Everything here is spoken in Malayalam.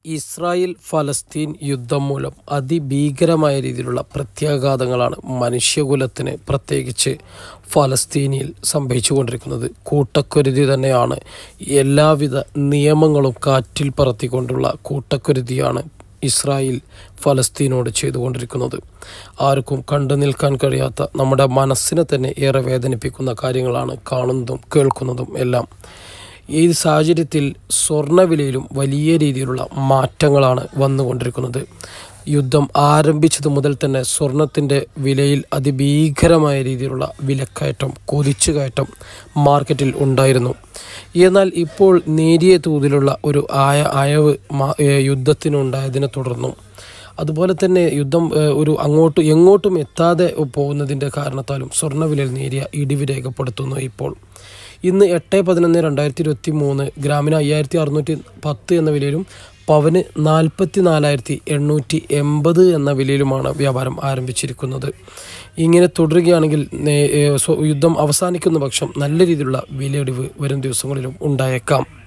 ഇസ്രായേൽ ഫലസ്തീൻ യുദ്ധം മൂലം അതിഭീകരമായ രീതിയിലുള്ള പ്രത്യാഘാതങ്ങളാണ് മനുഷ്യകുലത്തിന് പ്രത്യേകിച്ച് ഫലസ്തീനിൽ സംഭവിച്ചുകൊണ്ടിരിക്കുന്നത് കൂട്ടക്കുരുതി തന്നെയാണ് എല്ലാവിധ നിയമങ്ങളും കാറ്റിൽ പറത്തിക്കൊണ്ടുള്ള കൂട്ടക്കുരുതിയാണ് ഇസ്രായേൽ ഫലസ്തീനോട് ചെയ്തുകൊണ്ടിരിക്കുന്നത് ആർക്കും കണ്ടു നിൽക്കാൻ കഴിയാത്ത നമ്മുടെ മനസ്സിനെ തന്നെ ഏറെ വേദനിപ്പിക്കുന്ന കാര്യങ്ങളാണ് കാണുന്നതും കേൾക്കുന്നതും എല്ലാം ഈ സാഹചര്യത്തിൽ സ്വർണ്ണവിലയിലും വലിയ രീതിയിലുള്ള മാറ്റങ്ങളാണ് വന്നുകൊണ്ടിരിക്കുന്നത് യുദ്ധം ആരംഭിച്ചത് മുതൽ തന്നെ സ്വർണത്തിൻ്റെ വിലയിൽ അതിഭീകരമായ രീതിയിലുള്ള വിലക്കയറ്റം കുതിച്ചുകയറ്റം മാർക്കറ്റിൽ ഉണ്ടായിരുന്നു എന്നാൽ ഇപ്പോൾ നേരിയ തോതിലുള്ള ഒരു ആയ അയവ് മാ- ഏ, യുദ്ധത്തിനുണ്ടായതിനെ തുടർന്നും അതുപോലെ തന്നെ യുദ്ധം ഏഹ്, ഒരു അങ്ങോട്ട് എങ്ങോട്ടും എത്താതെ പോകുന്നതിൻ്റെ കാരണത്താലും സ്വർണ്ണവിലയിൽ നേരിയ ഇടിവ് രേഖപ്പെടുത്തുന്നു ഇപ്പോൾ ഇന്ന് എട്ട് പതിനൊന്ന് രണ്ടായിരത്തി ഇരുപത്തി മൂന്ന് ഗ്രാമിന് അയ്യായിരത്തി അറുന്നൂറ്റി പത്ത് എന്ന വിലയിലും പവന് നാൽപ്പത്തി നാലായിരത്തി എണ്ണൂറ്റി എൺപത് എന്ന വിലയിലുമാണ് വ്യാപാരം ആരംഭിച്ചിരിക്കുന്നത് ഇങ്ങനെ തുടരുകയാണെങ്കിൽ നേ- ഏഹ് സ്വ- യുദ്ധം അവസാനിക്കുന്ന പക്ഷം നല്ല രീതിയിലുള്ള വിലയിടിവ് വരും ദിവസങ്ങളിലും ഉണ്ടായേക്കാം